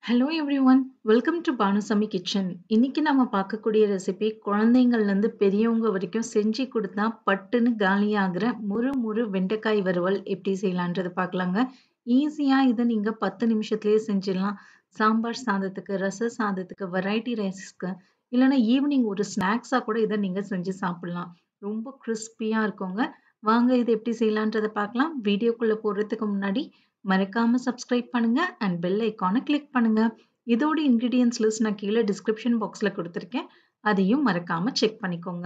hello everyone welcome to Banusamy kitchen இன்னைக்கு நம்ம பார்க்கக்கூடிய ரெசிபி குழந்தைங்கள்லேருந்து பெரியவங்க வரைக்கும் செஞ்சு கொடுத்தா பட்டுன்னு காலியாகிற முறு முறு வெண்டைக்காய் வறுவல் எப்படி செய்யலான்றது பார்க்கலாங்க ஈஸியாக இதை நீங்கள் பத்து நிமிஷத்துலேயே செஞ்சிடலாம் சாம்பார் சாதத்துக்கு ரச சாதத்துக்கு வெரைட்டி ரைஸ்க்கு இல்லைன்னா ஈவினிங் ஒரு ஸ்நாக்ஸாக கூட இதை நீங்கள் செஞ்சு சாப்பிடலாம் ரொம்ப கிறிஸ்பியாக இருக்குங்க வாங்க இது எப்படி செய்யலான்றதை பார்க்கலாம் வீடியோக்குள்ளே போடுறதுக்கு முன்னாடி மறக்காம சப்ஸ்கிரைப் பண்ணுங்க அண்ட் பெல் ஐக்கானை கிளிக் பண்ணுங்க இதோட இன்கிரீடியன்ஸ் லிஸ்ட் நான் கீழே டிஸ்கிரிப்ஷன் பாக்ஸில் கொடுத்துருக்கேன் அதையும் மறக்காம செக் பண்ணிக்கோங்க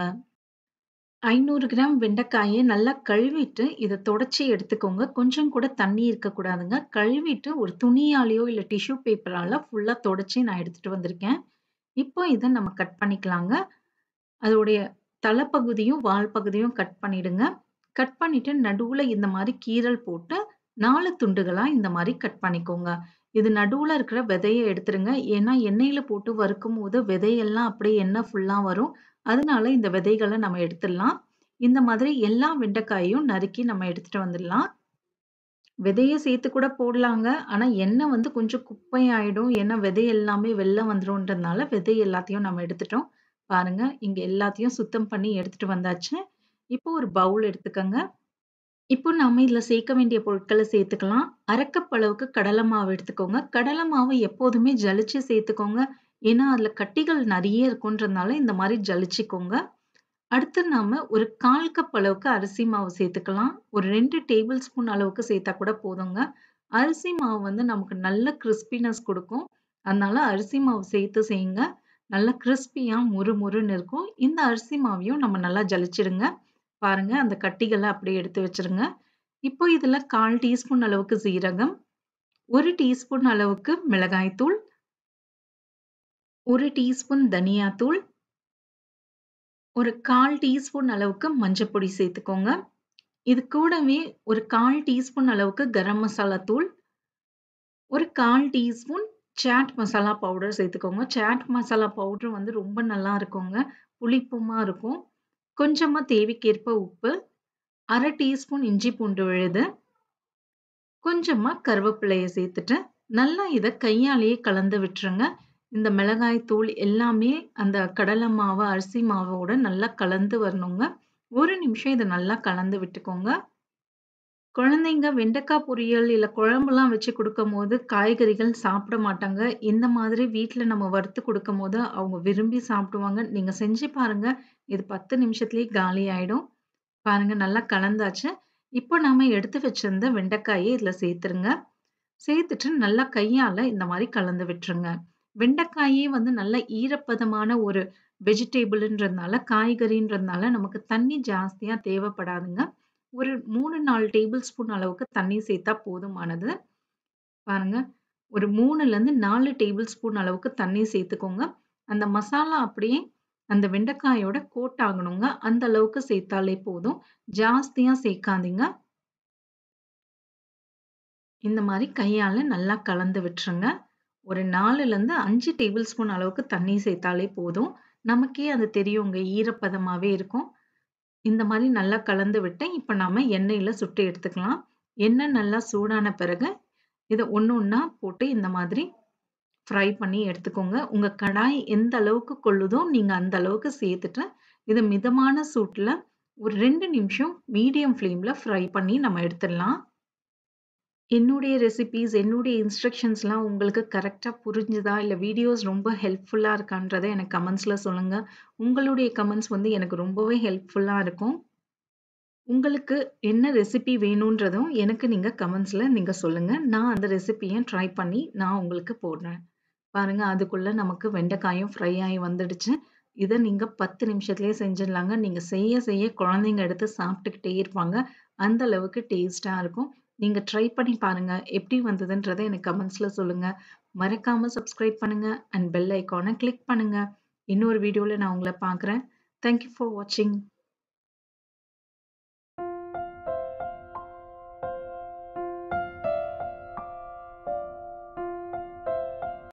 ஐநூறு கிராம் வெண்டைக்காயை நல்லா கழுவிட்டு இதை தொடச்சி எடுத்துக்கோங்க கொஞ்சம் கூட தண்ணி இருக்கக்கூடாதுங்க கழுவிட்டு ஒரு துணியாலேயோ இல்லை டிஷ்யூ பேப்பரால் ஃபுல்லாக தொடச்சி நான் எடுத்துகிட்டு வந்திருக்கேன் இப்போ இதை நம்ம கட் பண்ணிக்கலாங்க அதோடைய தலைப்பகுதியும் வால் பகுதியும் கட் பண்ணிடுங்க கட் பண்ணிட்டு நடுவில் இந்த மாதிரி கீரல் போட்டு நாலு துண்டுகளா இந்த மாதிரி கட் பண்ணிக்கோங்க இது நடுவுல இருக்கிற விதையை எடுத்துருங்க ஏன்னா எண்ணெயில போட்டு வறுக்கும் போது விதையெல்லாம் அப்படியே எண்ணெய் ஃபுல்லா வரும் அதனால இந்த விதைகளை நம்ம எடுத்துடலாம் இந்த மாதிரி எல்லா வெண்டைக்காயும் நறுக்கி நம்ம எடுத்துட்டு வந்துடலாம் விதையை சேர்த்து கூட போடலாங்க ஆனா எண்ணெய் வந்து கொஞ்சம் குப்பை ஆயிடும் ஏன்னா விதை எல்லாமே வெளில வந்துரும்ன்றதுனால விதை எல்லாத்தையும் நம்ம எடுத்துட்டோம் பாருங்க இங்க எல்லாத்தையும் சுத்தம் பண்ணி எடுத்துட்டு வந்தாச்சு இப்போ ஒரு பவுல் எடுத்துக்கோங்க இப்போ நாம இதுல சேர்க்க வேண்டிய பொருட்களை சேர்த்துக்கலாம் அரைக்கப் அளவுக்கு கடலை மாவு எடுத்துக்கோங்க கடலை மாவு எப்போதுமே ஜலிச்சு சேர்த்துக்கோங்க ஏன்னா அதுல கட்டிகள் நிறைய இருக்குன்றதுனால இந்த மாதிரி ஜலிச்சுக்கோங்க அடுத்து நாம ஒரு கால் கப் அளவுக்கு அரிசி மாவு சேர்த்துக்கலாம் ஒரு ரெண்டு டேபிள் ஸ்பூன் அளவுக்கு சேர்த்தா கூட போதுங்க அரிசி மாவு வந்து நமக்கு நல்ல கிறிஸ்பினஸ் கொடுக்கும் அதனால அரிசி மாவு சேர்த்து செய்யுங்க நல்லா கிறிஸ்பியா முறு முறுன்னு இருக்கும் இந்த அரிசி மாவையும் நம்ம நல்லா ஜலிச்சிடுங்க பாருங்க அந்த கட்டிகளை அப்படியே எடுத்து வச்சிருங்க இப்போ இதுல கால் டீஸ்பூன் அளவுக்கு சீரகம் ஒரு டீஸ்பூன் அளவுக்கு மிளகாய்த்தூள் ஒரு டீஸ்பூன் தனியாத்தூள் ஒரு கால் டீஸ்பூன் அளவுக்கு மஞ்சப்பொடி சேர்த்துக்கோங்க இது கூடவே ஒரு கால் டீஸ்பூன் அளவுக்கு கரம் மசாலா தூள் ஒரு கால் டீஸ்பூன் சாட் மசாலா பவுடர் சேர்த்துக்கோங்க சாட் மசாலா பவுடர் வந்து ரொம்ப நல்லா இருக்குங்க புளிப்புமா இருக்கும் கொஞ்சமா தேவைக்கேற்ப உப்பு அரை டீஸ்பூன் இஞ்சி பூண்டு விழுது கொஞ்சமா கருவேப்பிலையை சேர்த்துட்டு நல்லா இதை கையாலேயே கலந்து விட்டுருங்க இந்த மிளகாய் தூள் எல்லாமே அந்த கடலை மாவு அரிசி மாவோட நல்லா கலந்து வரணுங்க ஒரு நிமிஷம் இதை நல்லா கலந்து விட்டுக்கோங்க குழந்தைங்க வெண்டைக்காய் பொரியல் இல்லை குழம்புலாம் வச்சு கொடுக்கும் போது காய்கறிகள் சாப்பிட மாட்டாங்க இந்த மாதிரி வீட்டில் நம்ம வறுத்து கொடுக்கும் போது அவங்க விரும்பி சாப்பிடுவாங்க நீங்கள் செஞ்சு பாருங்க இது பத்து நிமிஷத்துலேயே காலி ஆயிடும் பாருங்க நல்லா கலந்தாச்சு இப்போ நாம எடுத்து வச்சிருந்த வெண்டைக்காயை இதில் சேர்த்துருங்க சேர்த்துட்டு நல்லா கையால் இந்த மாதிரி கலந்து விட்டுருங்க வெண்டைக்காயே வந்து நல்ல ஈரப்பதமான ஒரு வெஜிடேபிள்ன்றதுனால காய்கறின்றதுனால நமக்கு தண்ணி ஜாஸ்தியாக தேவைப்படாதுங்க ஒரு மூணு நாலு டேபிள் ஸ்பூன் அளவுக்கு தண்ணி சேர்த்தா போதுமானது பாருங்க ஒரு மூணுலேருந்து நாலு டேபிள் ஸ்பூன் அளவுக்கு தண்ணி சேர்த்துக்கோங்க அந்த மசாலா அப்படியே அந்த வெண்டைக்காயோட கோட் ஆகணுங்க அந்த அளவுக்கு சேர்த்தாலே போதும் ஜாஸ்தியா சேர்க்காதீங்க இந்த மாதிரி கையால நல்லா கலந்து விட்டுருங்க ஒரு நாலுல இருந்து அஞ்சு டேபிள் ஸ்பூன் அளவுக்கு தண்ணி சேர்த்தாலே போதும் நமக்கே அது தெரியுங்க ஈரப்பதமாவே இருக்கும் இந்த மாதிரி நல்லா கலந்து விட்டு இப்போ நாம எண்ணெயில சுட்டு எடுத்துக்கலாம் எண்ணெய் நல்லா சூடான பிறகு இதை ஒன்று ஒன்றா போட்டு இந்த மாதிரி ஃப்ரை பண்ணி எடுத்துக்கோங்க உங்க கடாய் எந்த அளவுக்கு கொள்ளுதோ நீங்க அந்த அளவுக்கு சேர்த்துட்டு இதை மிதமான சூட்டில் ஒரு ரெண்டு நிமிஷம் மீடியம் ஃப்ளேம்ல ஃப்ரை பண்ணி நம்ம எடுத்துடலாம் என்னுடைய ரெசிபீஸ் என்னுடைய இன்ஸ்ட்ரக்ஷன்ஸ்லாம் உங்களுக்கு கரெக்டாக புரிஞ்சுதா இல்லை வீடியோஸ் ரொம்ப ஹெல்ப்ஃபுல்லாக இருக்கான்றதை எனக்கு கமெண்ட்ஸில் சொல்லுங்கள் உங்களுடைய கமெண்ட்ஸ் வந்து எனக்கு ரொம்பவே ஹெல்ப்ஃபுல்லாக இருக்கும் உங்களுக்கு என்ன ரெசிபி வேணுன்றதும் எனக்கு நீங்கள் கமெண்ட்ஸில் நீங்கள் சொல்லுங்கள் நான் அந்த ரெசிபியை ட்ரை பண்ணி நான் உங்களுக்கு போடுறேன் பாருங்க அதுக்குள்ளே நமக்கு வெண்டைக்காயும் ஃப்ரை ஆகி வந்துடுச்சு இதை நீங்கள் பத்து நிமிஷத்துலேயே செஞ்சிடலாங்க நீங்கள் செய்ய செய்ய குழந்தைங்க எடுத்து சாப்பிட்டுக்கிட்டே இருப்பாங்க அந்த அளவுக்கு டேஸ்ட்டாக இருக்கும் நீங்கள் ட்ரை பண்ணி பாருங்கள் எப்படி வந்ததுன்றதை எனக்கு கமெண்ட்ஸில் சொல்லுங்கள் மறக்காமல் சப்ஸ்கிரைப் பண்ணுங்கள் அண்ட் பெல் ஐக்கானை கிளிக் பண்ணுங்கள் இன்னொரு வீடியோவில் நான் உங்களை பார்க்குறேன் தேங்க்யூ ஃபார் வாட்சிங்